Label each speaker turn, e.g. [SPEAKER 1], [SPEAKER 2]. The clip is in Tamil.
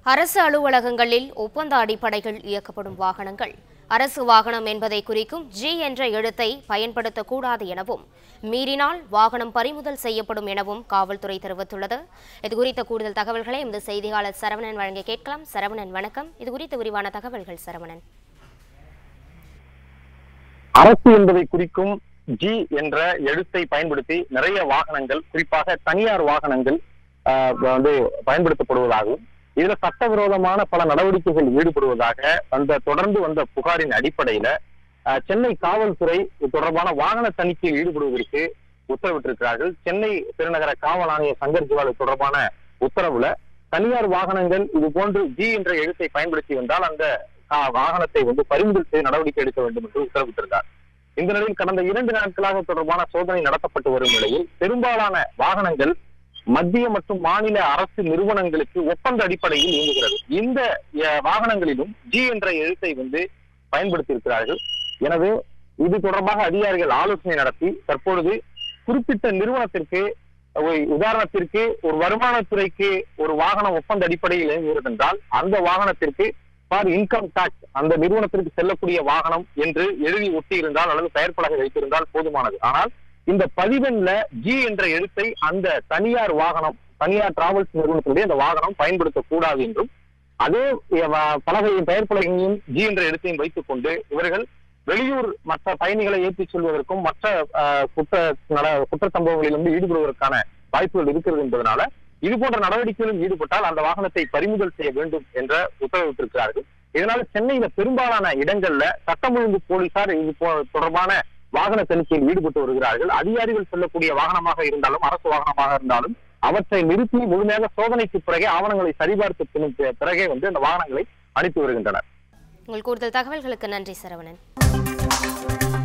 [SPEAKER 1] அரசு அலுவலகங்களில் ஒப்பந்த அடிப்படையில் இயக்கப்படும் வாகனங்கள் அரசு வாகனம் என்பதை குறிக்கும் ஜி என்ற எழுத்தை பயன்படுத்தக்கூடாது எனவும் மீறினால் வாகனம் பறிமுதல் செய்யப்படும் எனவும் காவல்துறை தெரிவித்துள்ளது இதுகுறித்த கூடுதல் தகவல்களை எமது செய்தியாளர் சரவணன் வழங்க கேட்கலாம் சரவணன் வணக்கம் இதுகுறித்த விரிவான தகவல்கள் சரவணன்
[SPEAKER 2] அரசு என்பதை குறிக்கும் ஜி என்ற எழுத்தை பயன்படுத்தி நிறைய வாகனங்கள் குறிப்பாக தனியார் வாகனங்கள் ஆஹ், வந்து பயன்படுத்தப்படுவதாகவும் இதுல சட்டவிரோதமான பல நடவடிக்கைகள் ஈடுபடுவதாக வந்த தொடர்ந்து வந்த புகாரின் அடிப்படையில ஆஹ், சென்னை காவல்துறை இது தொடர்பான வாகன தணிக்கையில் ஈடுபடுவதற்கு உத்தரவிட்டிருக்கிறார்கள் சென்னை பெருநகர காவல் ஆணையர் சங்கர் ஜிவால் இது தொடர்பான உத்தரவுல தனியார் வாகனங்கள் இது போன்று ஜி என்ற எழுத்தை பயன்படுத்தி வந்தால் அந்த ஆஹ், வாகனத்தை வந்து பறிமுதல் செய்து நடவடிக்கை எடுக்க வேண்டும் என்று உத்தரவிட்டிருந்தார் இந்த நிலையில் கடந்த இரண்டு நாட்களாக தொடர்பான சோதனை நடத்தப்பட்டு வரும் நிலையில் பெரும்பாலான வாகனங்கள் மத்திய மற்றும் மாநில அரசு நிறுவனங்களுக்கு ஒப்பந்த அடிப்படையில் இயங்குகிறது இந்த அஹ், வாகனங்களிலும் ஜி என்ற எழுத்தை வந்து பயன்படுத்தி இருக்கிறார்கள் எனவே இது தொடர்பாக அதிகாரிகள் ஆலோசனை நடத்தி தற்பொழுது குறிப்பிட்ட நிறுவனத்திற்கு ஒரு உதாரணத்திற்கு ஒரு வருமானத்துறைக்கு ஒரு வாகனம் ஒப்பந்த அடிப்படையில் இயங்குகிறது என்றால் அந்த வாகனத்திற்கு ஃபார் இன்கம் டாக்ஸ் அந்த நிறுவனத்திற்கு செல்லக்கூடிய வாகனம் என்று எழுதி ஒட்டி இருந்தால் அல்லது பெயர் பலகை வைத்திருந்தால் போதுமானது ஆனால் இந்த பதிவெண்ல ஜி என்ற எழுத்தை அந்த தனியார் வாகனம் தனியார் டிராவல்ஸ் நிறுவனத்தினுடைய அந்த வாகனம் பயன்படுத்தக்கூடாது என்றும் அதே அஹ், பலகையின் பெயர் பலகையும் ஜி என்ற எழுத்தையும் வைத்துக் கொண்டு இவர்கள் வெளியூர் மற்ற பயணிகளை ஏற்றிச் செல்வதற்கும் மற்ற அஹ், குற்ற நட குற்ற சம்பவங்களிலிருந்து ஈடுபடுவதற்கான வாய்ப்புகள் இருக்கிறது என்பதனால இது போன்ற நடவடிக்கைகளில் ஈடுபட்டால் அந்த வாகனத்தை பறிமுதல் செய்ய வேண்டும் என்ற உத்தரவிட்டிருக்கிறார்கள் இதனால சென்னையில பெரும்பாலான இடங்கள்ல சட்டம் ஒழுங்கு போலீசார் இது போ- தொடர்பான வாகன தணிக்கையில் ஈடுபட்டு வருகிறார்கள் அதிகாரிகள் செல்லக்கூடிய வாகனமாக இருந்தாலும் அரசு வாகனமாக இருந்தாலும் அவற்றை நிறுத்தி முழுமையாக சோதனைக்கு பிறகே ஆவணங்களை சரிபார்த்து பின் பிறகே வந்து அந்த வாகனங்களை அனுப்பி வருகின்றனர்
[SPEAKER 1] உங்கள் கூடுதல் தகவல்களுக்கு நன்றி சரவணன்